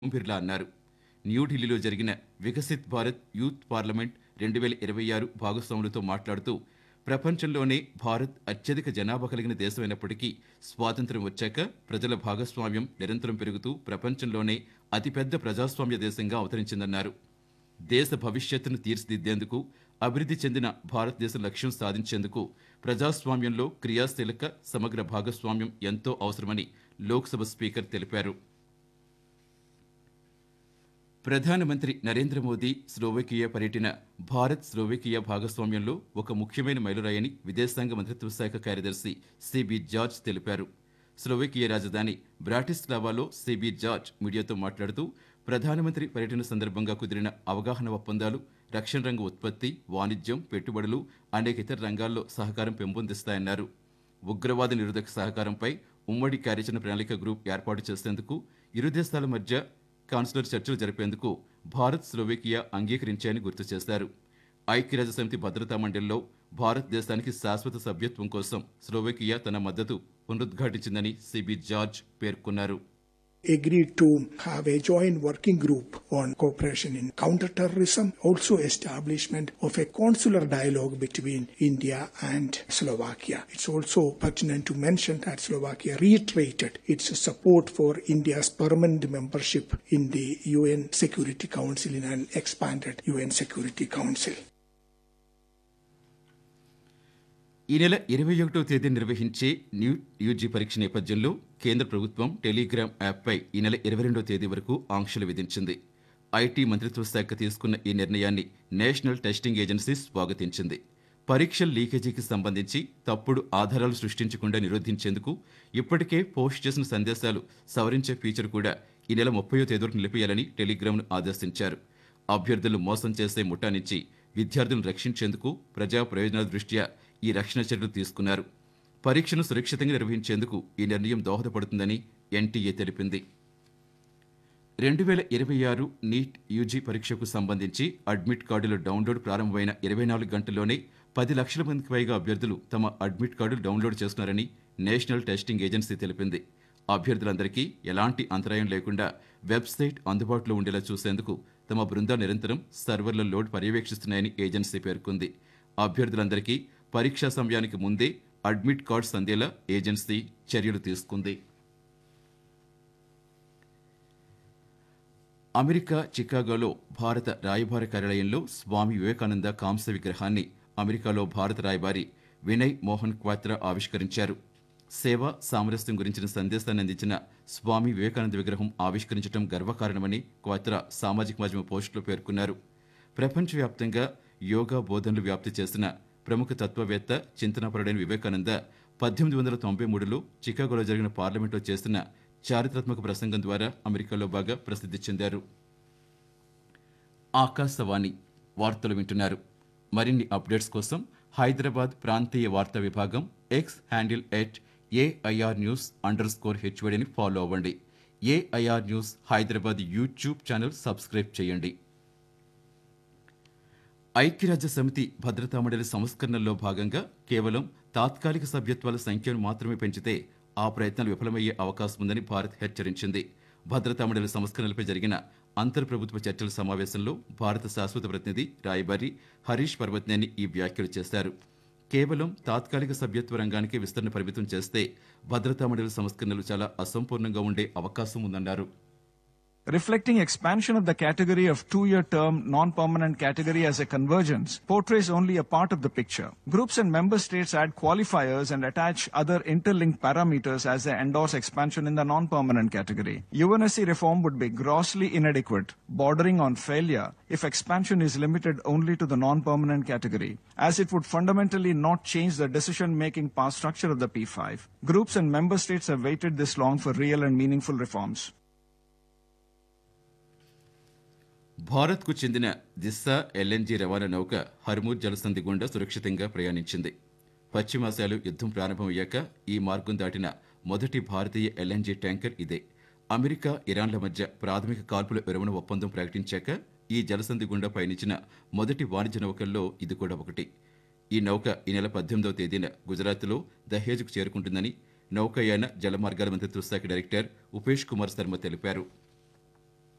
ఓం బిర్లా అన్నారు న్యూఢిల్లీలో జరిగిన వికసిత్ భారత్ యూత్ పార్లమెంట్ రెండు వేల ఇరవై ఆరు భాగస్వాములతో మాట్లాడుతూ ప్రపంచంలోనే భారత్ అత్యధిక జనాభా కలిగిన దేశమైనప్పటికీ స్వాతంత్ర్యం వచ్చాక ప్రజల భాగస్వామ్యం నిరంతరం పెరుగుతూ ప్రపంచంలోనే అతిపెద్ద ప్రజాస్వామ్య దేశంగా అవతరించిందన్నారు దేశ భవిష్యత్తును తీర్చిదిద్దేందుకు అభివృద్ధి చెందిన భారతదేశ లక్ష్యం సాధించేందుకు ప్రజాస్వామ్యంలో క్రియాశీలక సమగ్ర భాగస్వామ్యం ఎంతో అవసరమని లోక్సభ స్పీకర్ తెలిపారు ప్రధానమంత్రి నరేంద్ర మోదీ స్లోవేకియా పర్యటన భారత్ స్లోవేకియా భాగస్వామ్యంలో ఒక ముఖ్యమైన మైలురాయని విదేశాంగ మంత్రిత్వ శాఖ కార్యదర్శి సిబి జార్జ్ తెలిపారు స్లోవేకియా రాజధాని బ్రాటిస్లావాలో సిబి జార్జ్ మీడియాతో మాట్లాడుతూ ప్రధానమంత్రి పర్యటన సందర్భంగా కుదిరిన అవగాహన ఒప్పందాలు రక్షణ రంగ ఉత్పత్తి వాణిజ్యం పెట్టుబడులు అనేక ఇతర రంగాల్లో సహకారం పెంపొందిస్తాయన్నారు ఉగ్రవాద నిరోధక సహకారంపై ఉమ్మడి కార్యాచరణ ప్రణాళిక గ్రూప్ ఏర్పాటు చేసేందుకు ఇరు దేశాల మధ్య కాన్సులర్ చర్చలు జరిపేందుకు భారత్ స్లోవేకియా అంగీకరించాయని గుర్తు చేశారు ఐక్యరాజ్య సమితి భద్రతా మండలిలో భారతదేశానికి శాశ్వత సభ్యత్వం కోసం స్లోవేకియా తన మద్దతు పునరుద్ఘాటించిందని సిబి జార్జ్ పేర్కొన్నారు agreed to have a joint working group on cooperation in counterterrorism, also establishment of a consular dialogue between India and Slovakia. It's also pertinent to mention that Slovakia reiterated its support for India's permanent membership in the UN Security Council in an expanded UN Security Council. ఈ నెల ఇరవై ఒకటో తేదీ నిర్వహించే new UG పరీక్ష నేపథ్యంలో కేంద్ర ప్రభుత్వం టెలిగ్రామ్ యాప్పై ఈ నెల ఇరవై రెండో తేదీ వరకు ఆంక్షలు విధించింది ఐటీ మంత్రిత్వ శాఖ తీసుకున్న ఈ నిర్ణయాన్ని నేషనల్ టెస్టింగ్ ఏజెన్సీ స్వాగతించింది పరీక్షల లీకేజీకి సంబంధించి తప్పుడు ఆధారాలు సృష్టించకుండా నిరోధించేందుకు ఇప్పటికే పోస్ట్ చేసిన సందేశాలు సవరించే ఫీచర్ కూడా ఈ నెల ముప్పయో తేదీ వరకు నిలిపేయాలని టెలిగ్రామ్ను ఆదేశించారు అభ్యర్థులు మోసం చేసే ముఠా నుంచి విద్యార్థులను రక్షించేందుకు ప్రజా ప్రయోజనాల దృష్ట్యా ఈ రక్షణ చర్యలు తీసుకున్నారు పరీక్షను సురక్షితంగా నిర్వహించేందుకు ఈ నిర్ణయం దోహదపడుతుందని ఎన్టీఏ తెలిపింది రెండు వేల ఇరవై ఆరు నీట్ యూజీ పరీక్షకు సంబంధించి అడ్మిట్ కార్డుల డౌన్లోడ్ ప్రారంభమైన ఇరవై నాలుగు గంటల్లోనే పది లక్షల మందికి పైగా అభ్యర్థులు తమ అడ్మిట్ కార్డులు డౌన్లోడ్ చేస్తున్నారని నేషనల్ టెస్టింగ్ ఏజెన్సీ తెలిపింది అభ్యర్థులందరికీ ఎలాంటి అంతరాయం లేకుండా వెబ్సైట్ అందుబాటులో ఉండేలా చూసేందుకు తమ బృందాలు నిరంతరం సర్వర్ల లోడ్ పర్యవేక్షిస్తున్నాయని ఏజెన్సీ పేర్కొంది అభ్యర్థులందరికీ పరీక్షా సమయానికి ముందే అడ్మిట్ కార్డ్స్ అందేలా ఏజెన్సీ చర్యలు తీసుకుంది అమెరికా చికాగోలో భారత రాయబార కార్యాలయంలో స్వామి వివేకానంద కాంస్య విగ్రహాన్ని అమెరికాలో భారత రాయబారి వినయ్ మోహన్ క్వాత్రా ఆవిష్కరించారు సేవ సామరస్యం గురించిన సందేశాన్ని అందించిన స్వామి వివేకానంద విగ్రహం ఆవిష్కరించడం గర్వకారణమని క్వాత్రా సామాజిక మాధ్యమ పోస్టులో పేర్కొన్నారు ప్రపంచవ్యాప్తంగా యోగా బోధనలు వ్యాప్తి చేసిన ప్రముఖ తత్వవేత్త చింతనపరుడైన వివేకానంద పద్దెనిమిది వందల తొంభై మూడులో చికాగోలో జరిగిన పార్లమెంట్లో చేసిన చారిత్రాత్మక ప్రసంగం ద్వారా అమెరికాలో బాగా ప్రసిద్ధి చెందారు ఆకాశవాణి వార్తలు వింటున్నారు మరిన్ని అప్డేట్స్ కోసం హైదరాబాద్ ప్రాంతీయ వార్తా విభాగం X handle at AIR news underscore స్కోర్ హెచ్వడిని ఫాలో అవ్వండి AIR news Hyderabad YouTube channel subscribe చేయండి ఐక్యరాజ్య సమితి భద్రతా మండలి సంస్కరణల్లో భాగంగా కేవలం తాత్కాలిక సభ్యత్వాల సంఖ్యను మాత్రమే పెంచితే ఆ ప్రయత్నాలు విఫలమయ్యే అవకాశం ఉందని భారత్ హెచ్చరించింది భద్రతా మండలి సంస్కరణలపై జరిగిన అంతర్ ప్రభుత్వ చర్చల సమావేశంలో భారత శాశ్వత ప్రతినిధి రాయబారి హరీష్ పర్వత్నేని ఈ వ్యాఖ్యలు చేశారు కేవలం తాత్కాలిక సభ్యత్వ రంగానికి విస్తరణ పరిమితం చేస్తే భద్రతా మండలి సంస్కరణలు చాలా అసంపూర్ణంగా ఉండే అవకాశం ఉందన్నారు reflecting expansion of the category of two-year term non-permanent category as a convergence portrays only a part of the picture. Groups and member states add qualifiers and attach other interlinked parameters as they endorse expansion in the non-permanent category. UNSC reform would be grossly inadequate, bordering on failure if expansion is limited only to the non-permanent category, as it would fundamentally not change the decision-making power structure of the P5. Groups and member states have waited this long for real and meaningful reforms. భారత్కు చెందిన దిశ LNG రవాణా నౌక హర్మూర్ జలసంధి గుండా సురక్షితంగా ప్రయాణించింది పశ్చిమాసియాలో యుద్ధం ప్రారంభమయ్యాక ఈ మార్గం దాటిన మొదటి భారతీయ ఎల్ఎన్జీ ట్యాంకర్ ఇదే అమెరికా ఇరాన్ల మధ్య ప్రాథమిక కాల్పుల విరమణ ఒప్పందం ప్రకటించాక ఈ జలసంధి గుండా పయనించిన మొదటి వాణిజ్య నౌకల్లో ఇది కూడా ఒకటి ఈ నౌక ఈ నెల పద్దెనిమిదవ తేదీన గుజరాత్లో దహేజ్కు చేరుకుంటుందని నౌకాయాన జలమార్గాల మంత్రిత్వ శాఖ డైరెక్టర్ ఉపేష్ కుమార్ శర్మ తెలిపారు